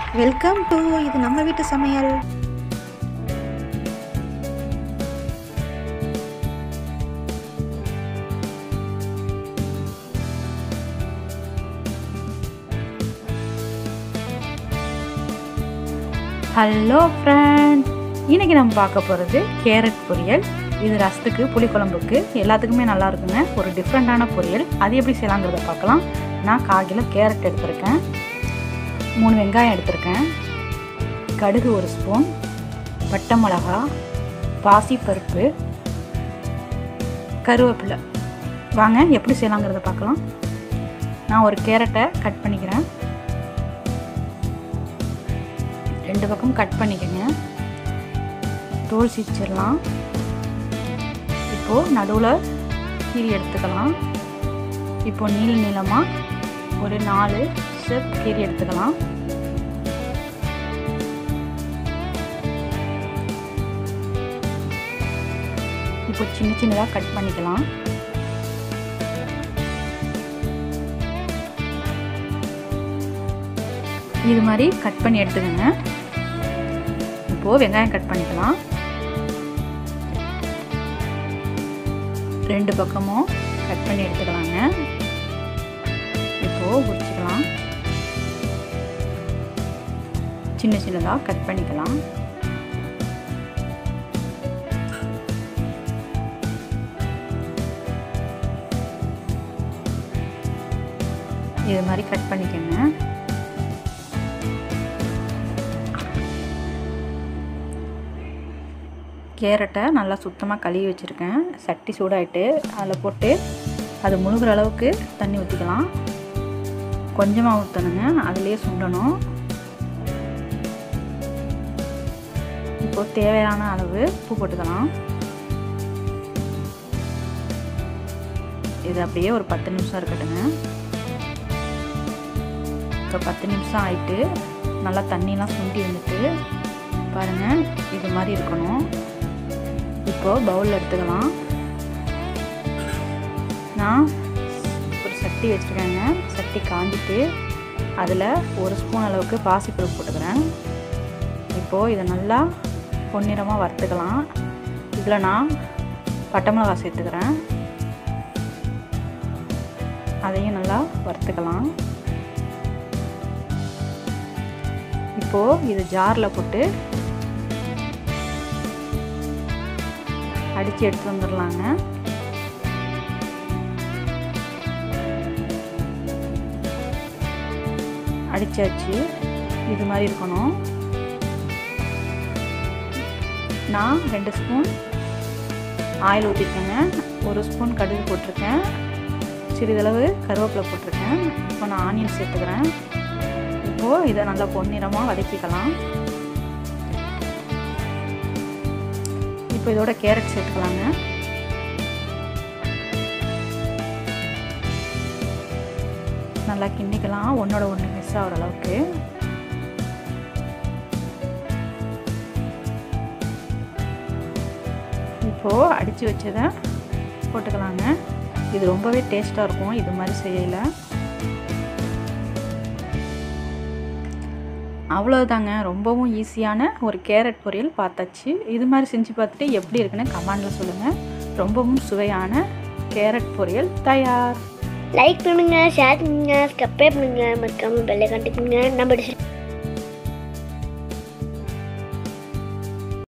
welcome to இது நம்ம வீட்டு சமையல் ஹலோ ஃப்ரெண்ட் இன்னைக்கு நம்ம பார்க்க போகிறது கேரட் பொரியல் இது ரசத்துக்கு புளிக்குழம்புக்கு எல்லாத்துக்குமே நல்லா இருக்குங்க ஒரு டிஃப்ரெண்ட்டான பொரியல் அது எப்படி செய்யலாங்கிறத பார்க்கலாம் நான் கால் கிலோ கேரட் எடுத்திருக்கேன் மூணு வெங்காயம் எடுத்திருக்கேன் கடுகு ஒரு ஸ்பூன் பட்டை மிளகா பாசிப்பருப்பு கருவேப்பிலை வாங்க எப்படி செய்யலாங்கிறத பார்க்கலாம் நான் ஒரு கேரட்டை கட் பண்ணிக்கிறேன் ரெண்டு பக்கம் கட் பண்ணிக்கோங்க தோல் சீச்சிடலாம் இப்போது நடுவில் கீரி எடுத்துக்கலாம் இப்போது நீள நீளமாக ஒரு நாலு ஸ்டெப் கீரி எடுத்துக்கலாம் இப்போ சின்ன சின்னதாக கட் பண்ணிக்கலாம் இது மாதிரி கட் பண்ணி எடுத்துக்கோங்க இப்போது வெங்காயம் கட் பண்ணிக்கலாம் ரெண்டு பக்கமும் கட் பண்ணி எடுத்துக்கலாங்க இப்போது உரிச்சிக்கலாம் சின்ன சின்னதாக கட் பண்ணிக்கலாம் இது மாதிரி கட் பண்ணிக்கோங்க கேரட்டை நல்லா சுத்தமாக கழுவி வச்சுருக்கேன் சட்டி சூடாயிட்டு அதில் போட்டு அது முழுகிற அளவுக்கு தண்ணி ஊற்றிக்கலாம் கொஞ்சமாக ஊற்றணுங்க அதுலேயே சுண்டணும் இப்போ தேவையான அளவு உப்பு போட்டுக்கலாம் இது அப்படியே ஒரு பத்து நிமிஷம் இருக்கட்டுங்க இப்போ பத்து நிமிஷம் ஆயிட்டு நல்லா தண்ணிலாம் சுண்டி வந்துட்டு பாருங்கள் இது மாதிரி இருக்கணும் இப்போது பவுலில் எடுத்துக்கலாம் நான் ஒரு சட்டி வச்சுருக்கேங்க சட்டி காஞ்சிட்டு அதில் ஒரு ஸ்பூன் அளவுக்கு பாசிப்பருப்பு போட்டுக்கிறேன் இப்போது இதை நல்லா பொன்னிறமாக வறுத்துக்கலாம் இதில் நான் பட்டை மிளகா சேர்த்துக்கிறேன் அதையும் நல்லா வறுத்துக்கலாம் இப்போது இது ஜாரில் போட்டு அடித்து எடுத்து வந்துடலாங்க அடித்தாச்சு இது மாதிரி இருக்கணும் நான் ரெண்டு ஸ்பூன் ஆயில் ஊற்றிருக்கேங்க ஒரு ஸ்பூன் கடுகு போட்டிருக்கேன் சிறிதளவு கருவேப்பிலை போட்டிருக்கேன் இப்போ நான் ஆனியன் சேர்த்துக்கிறேன் இப்போது இதை நல்லா பொன்னிறமாக வதக்கிக்கலாம் இப்போ இதோட கேரட் சேர்த்துக்கலாங்க நல்லா கிண்டிக்கலாம் ஒன்றோட ஒன்று மிஸ் ஆகிற அளவுக்கு இப்போது அடித்து வச்சதை போட்டுக்கலாங்க இது ரொம்பவே டேஸ்ட்டாக இருக்கும் இது மாதிரி செய்யலை அவ்வளோதாங்க ரொம்பவும் ஈஸியான ஒரு கேரட் பொரியல் பார்த்தாச்சு இது மாதிரி செஞ்சு பார்த்துட்டு எப்படி இருக்குன்னு கமெண்டில் சொல்லுங்கள் ரொம்பவும் சுவையான கேரட் பொரியல் தயார் லைக் பண்ணுங்க ஷேர் பண்ணுங்க சப்ஸ்கிரைப் பண்ணுங்க மறக்காம பெல்லை கண்டுக்குங்க நம்ம